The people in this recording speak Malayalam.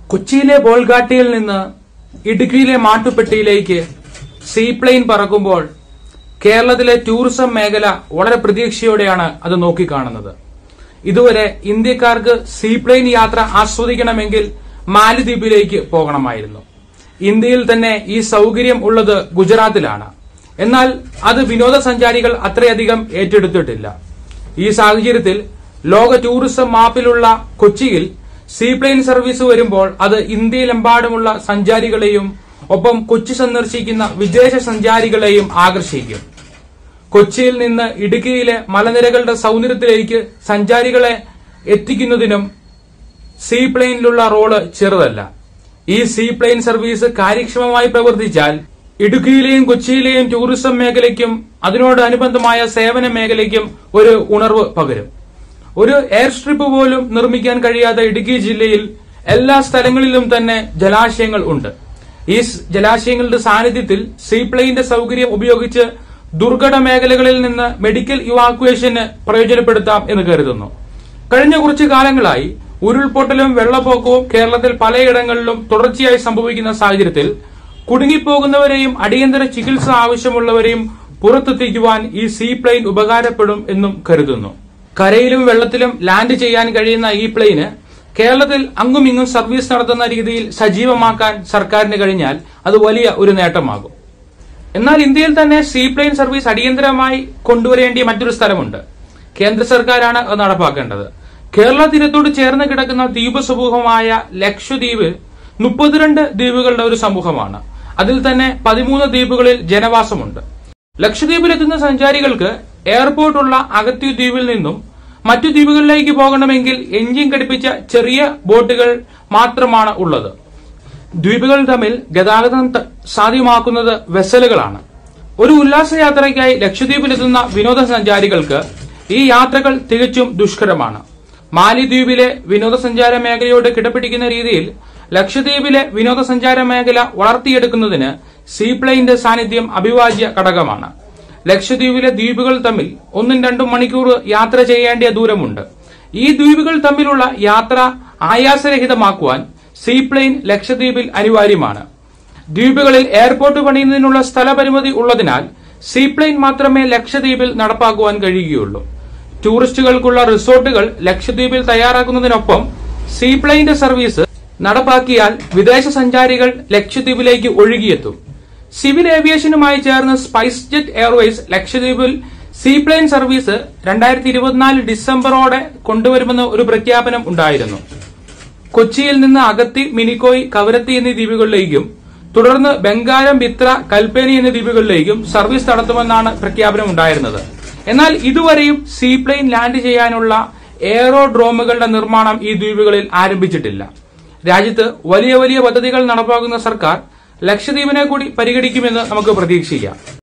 കൊച്ചിയിലെ ബോൾഗാട്ടിയിൽ നിന്ന് ഇടുക്കിയിലെ മാട്ടുപ്പെട്ടിയിലേക്ക് സീപ്ലെയിൻ പറക്കുമ്പോൾ കേരളത്തിലെ ടൂറിസം മേഖല വളരെ പ്രതീക്ഷയോടെയാണ് അത് നോക്കിക്കാണുന്നത് ഇതുവരെ ഇന്ത്യക്കാർക്ക് സീപ്ലെയിൻ യാത്ര ആസ്വദിക്കണമെങ്കിൽ മാലിദ്വീപിലേക്ക് പോകണമായിരുന്നു ഇന്ത്യയിൽ തന്നെ ഈ സൗകര്യം ഉള്ളത് ഗുജറാത്തിലാണ് എന്നാൽ അത് വിനോദസഞ്ചാരികൾ അത്രയധികം ഏറ്റെടുത്തിട്ടില്ല ഈ സാഹചര്യത്തിൽ ലോക ടൂറിസം മാപ്പിലുള്ള കൊച്ചിയിൽ സീപ്ലെയിൻ സർവീസ് വരുമ്പോൾ അത് ഇന്ത്യയിലെമ്പാടുമുള്ള സഞ്ചാരികളെയും ഒപ്പം കൊച്ചി സന്ദർശിക്കുന്ന വിദേശ സഞ്ചാരികളെയും ആകർഷിക്കും കൊച്ചിയിൽ നിന്ന് ഇടുക്കിയിലെ മലനിരകളുടെ സൗന്ദര്യത്തിലേക്ക് സഞ്ചാരികളെ എത്തിക്കുന്നതിനും സീപ്ലെയിനിലുള്ള റോള് ചെറുതല്ല ഈ സീപ്ലെയിൻ സർവീസ് കാര്യക്ഷമമായി പ്രവർത്തിച്ചാൽ ഇടുക്കിയിലെയും കൊച്ചിയിലെയും ടൂറിസം മേഖലയ്ക്കും അതിനോട് അനുബന്ധമായ സേവന മേഖലയ്ക്കും ഒരു ഉണർവ് പകരും ഒരു എയർ സ്ട്രിപ്പ് പോലും നിർമ്മിക്കാൻ കഴിയാത്ത ഇടുക്കി ജില്ലയിൽ എല്ലാ സ്ഥലങ്ങളിലും തന്നെ ജലാശയങ്ങൾ ഉണ്ട് ഈ സ് ജലാശയങ്ങളുടെ സാന്നിധ്യത്തിൽ സീപ്ലെയിന്റെ സൗകര്യം ഉപയോഗിച്ച് ദുർഘട മേഖലകളിൽ നിന്ന് മെഡിക്കൽ ഇവാക്വേഷന് പ്രയോജനപ്പെടുത്താം എന്ന് കരുതുന്നു കഴിഞ്ഞ കുറച്ചു കാലങ്ങളായി ഉരുൾപൊട്ടലും വെള്ളപ്പൊക്കവും കേരളത്തിൽ പലയിടങ്ങളിലും തുടർച്ചയായി സംഭവിക്കുന്ന സാഹചര്യത്തിൽ കുടുങ്ങിപ്പോകുന്നവരെയും അടിയന്തര ചികിത്സ ആവശ്യമുള്ളവരെയും പുറത്തെത്തിക്കുവാൻ ഈ സീപ്ലെയിൻ ഉപകാരപ്പെടും എന്നും കരുതുന്നു കരയിലും വെള്ളത്തിലും ലാൻഡ് ചെയ്യാൻ കഴിയുന്ന ഈ പ്ലെയിന് കേരളത്തിൽ അങ്ങുമിങ്ങും സർവീസ് നടത്തുന്ന രീതിയിൽ സജീവമാക്കാൻ സർക്കാരിന് കഴിഞ്ഞാൽ അത് വലിയ ഒരു നേട്ടമാകും എന്നാൽ ഇന്ത്യയിൽ തന്നെ സീപ്ലെയിൻ സർവീസ് അടിയന്തരമായി കൊണ്ടുവരേണ്ടിയ മറ്റൊരു സ്ഥലമുണ്ട് കേന്ദ്ര സർക്കാരാണ് അത് നടപ്പാക്കേണ്ടത് കേരള തീരത്തോട് ചേർന്ന് കിടക്കുന്ന ദ്വീപ് സമൂഹമായ ലക്ഷദ്വീപ് മുപ്പത്തിരണ്ട് ദ്വീപുകളുടെ ഒരു സമൂഹമാണ് അതിൽ തന്നെ പതിമൂന്ന് ദ്വീപുകളിൽ ജനവാസമുണ്ട് ലക്ഷദ്വീപിലെത്തുന്ന സഞ്ചാരികൾക്ക് എയർപോർട്ടുള്ള അഗത്തി ദ്വീപിൽ നിന്നും മറ്റു ദ്വീപുകളിലേക്ക് പോകണമെങ്കിൽ എഞ്ചിൻ ഘടിപ്പിച്ച ചെറിയ ബോട്ടുകൾ മാത്രമാണ് ഉള്ളത് ദ്വീപുകൾ തമ്മിൽ ഗതാഗതം ത- സാധ്യമാക്കുന്നത് വെസലുകളാണ് ഒരു ഉല്ലാസയാത്രയ്ക്കായി ലക്ഷദ്വീപിലെത്തുന്ന വിനോദസഞ്ചാരികൾക്ക് ഈ യാത്രകൾ തികച്ചും ദുഷ്കരമാണ് മാലിദ്വീപിലെ വിനോദസഞ്ചാര മേഖലയോട് കിടപിടിക്കുന്ന രീതിയിൽ ലക്ഷദ്വീപിലെ വിനോദസഞ്ചാര മേഖല വളർത്തിയെടുക്കുന്നതിന് സീപ്ലെയിന്റെ സാന്നിധ്യം അഭിവാജ്യ ഘടകമാണ് ലക്ഷദ്വീപിലെ ദ്വീപുകൾ തമ്മിൽ ഒന്നും രണ്ടും മണിക്കൂർ യാത്ര ചെയ്യേണ്ട ദൂരമുണ്ട് ഈ ദ്വീപുകൾ തമ്മിലുള്ള യാത്ര ആയാസരഹിതമാക്കുവാൻ സീപ്ലെയിൻ ലക്ഷദ്വീപിൽ അനിവാര്യമാണ് ദ്വീപുകളിൽ എയർപോർട്ട് പണിയുന്നതിനുള്ള സ്ഥലപരിമിതി ഉള്ളതിനാൽ സീപ്ലെയിൻ മാത്രമേ ലക്ഷദ്വീപിൽ നടപ്പാക്കുവാൻ കഴിയുകയുള്ളൂ ടൂറിസ്റ്റുകൾക്കുള്ള റിസോർട്ടുകൾ ലക്ഷദ്വീപിൽ തയ്യാറാക്കുന്നതിനൊപ്പം സീപ്ലെയിന്റെ സർവീസ് നടപ്പാക്കിയാൽ വിദേശ സഞ്ചാരികൾ ലക്ഷദ്വീപിലേക്ക് ഒഴുകിയെത്തും സിവിൽ ഏവിയേഷനുമായി ചേർന്ന് സ്പൈസ് ജെറ്റ് എയർവേസ് ലക്ഷദ്വീപിൽ സീപ്ലെയിൻ സർവീസ് രണ്ടായിരത്തി ഇരുപത്തിനാല് ഡിസംബറോടെ കൊണ്ടുവരുമെന്ന് ഒരു പ്രഖ്യാപനം ഉണ്ടായിരുന്നു കൊച്ചിയിൽ നിന്ന് അഗത്തി മിനിക്കോയ് കവരത്തി എന്നീ ദ്വീപുകളിലേക്കും തുടർന്ന് ബംഗാരം ബിത്ര കൽപ്പേനി എന്നീ ദ്വീപുകളിലേക്കും സർവീസ് നടത്തുമെന്നാണ് പ്രഖ്യാപനം ഉണ്ടായിരുന്നത് എന്നാൽ ഇതുവരെയും സീപ്ലെയിൻ ലാൻഡ് ചെയ്യാനുള്ള എയറോഡ്രോമുകളുടെ നിർമ്മാണം ഈ ദ്വീപുകളിൽ ആരംഭിച്ചിട്ടില്ല രാജ്യത്ത് വലിയ വലിയ പദ്ധതികൾ നടപ്പാക്കുന്ന സർക്കാർ ലക്ഷദ്വീപിനെ കൂടി പരിഗണിക്കുമെന്ന് നമുക്ക് പ്രതീക്ഷിക്കാം